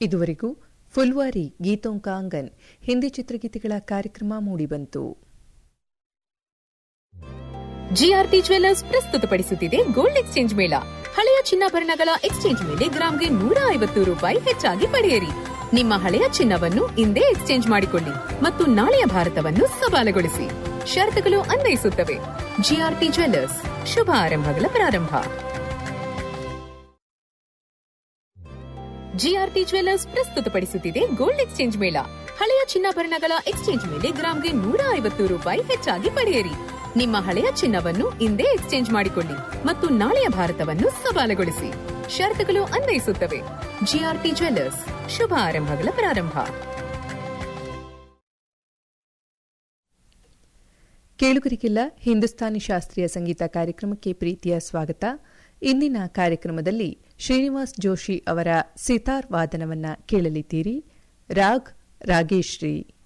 ಇದುವರೆಗೂ ಫುಲ್ವಾರಿ ಗೀತೋಂಕಾಂಗನ್ ಹಿಂದಿ ಚಿತ್ರಗೀತೆಗಳ ಕಾರ್ಯಕ್ರಮ ಮೂಡಿಬಂತು ಜಿಆರ್ಟಿ ಜ್ವೆಲ್ಲರ್ಸ್ ಪ್ರಸ್ತುತಪಡಿಸುತ್ತಿದೆ ಗೋಲ್ಡ್ ಎಕ್ಸ್ಚೇಂಜ್ ಮೇಳ ಹಳೆಯ ಚಿನ್ನಾಭರಣಗಳ ಎಕ್ಸ್ಚೇಂಜ್ ಮೇಲೆ ಗ್ರಾಂಗೆ ನೂರ ಐವತ್ತು ರೂಪಾಯಿ ಹೆಚ್ಚಾಗಿ ಪಡೆಯಿರಿ ನಿಮ್ಮ ಹಳೆಯ ಚಿನ್ನವನ್ನು ಇಂದೇ ಎಕ್ಸ್ಚೇಂಜ್ ಮಾಡಿಕೊಳ್ಳಿ ಮತ್ತು ನಾಳೆಯ ಭಾರತವನ್ನು ಸವಾಲುಗೊಳಿಸಿ ಷರತ್ತುಗಳು ಅನ್ವಯಿಸುತ್ತವೆ ಜಿಆರ್ಟಿ ಜ್ವೆಲ್ಲರ್ಸ್ ಶುಭ ಆರಂಭಗಳ ಪ್ರಾರಂಭ ಜಿಆರ್ಟಿ ಜ್ವೆಲ್ಲರ್ಸ್ ಪ್ರಸ್ತುತಪಡಿಸುತ್ತಿದೆ ಗೋಲ್ಡ್ ಎಕ್ಸ್ಚೇಂಜ್ ಮೇಳ ಹಳೆಯ ಚಿನ್ನಾಭರಣಗಳ ಎಕ್ಸ್ಚೇಂಜ್ ಮೇಲೆ ಗ್ರಾಂಗೆ ನೂರ ಐವತ್ತು ರೂಪಾಯಿ ಹೆಚ್ಚಾಗಿ ಪಡೆಯಿರಿ ನಿಮ್ಮ ಹಳೆಯ ಚಿನ್ನವನ್ನು ಇಂದೇ ಎಕ್ಸ್ಚೇಂಜ್ ಮಾಡಿಕೊಳ್ಳಿ ಮತ್ತು ನಾಳೆಯ ಭಾರತವನ್ನು ಸವಾಲುಗೊಳಿಸಿ ಷರತ್ತುಗಳು ಅನ್ವಯಿಸುತ್ತವೆ ಜಿಆರ್ಟಿ ಜ್ವೆಲ್ಲರ್ಸ್ ಶುಭ ಆರಂಭಗಳ ಪ್ರಾರಂಭ ಕೇಳುಗರಿಗೆಲ್ಲ ಹಿಂದೂಸ್ತಾನಿ ಶಾಸ್ತ್ರೀಯ ಸಂಗೀತ ಕಾರ್ಯಕ್ರಮಕ್ಕೆ ಪ್ರೀತಿಯ ಸ್ವಾಗತ ಇಂದಿನ ಕಾರ್ಯಕ್ರಮದಲ್ಲಿ ಶ್ರೀನಿವಾಸ್ ಜೋಶಿ ಅವರ ಸಿತಾರ್ ವಾದನವನ್ನ ಕೇಳಲಿದ್ದೀರಿ ರಾಗ್ ರಾಗೇಶ್ರೀ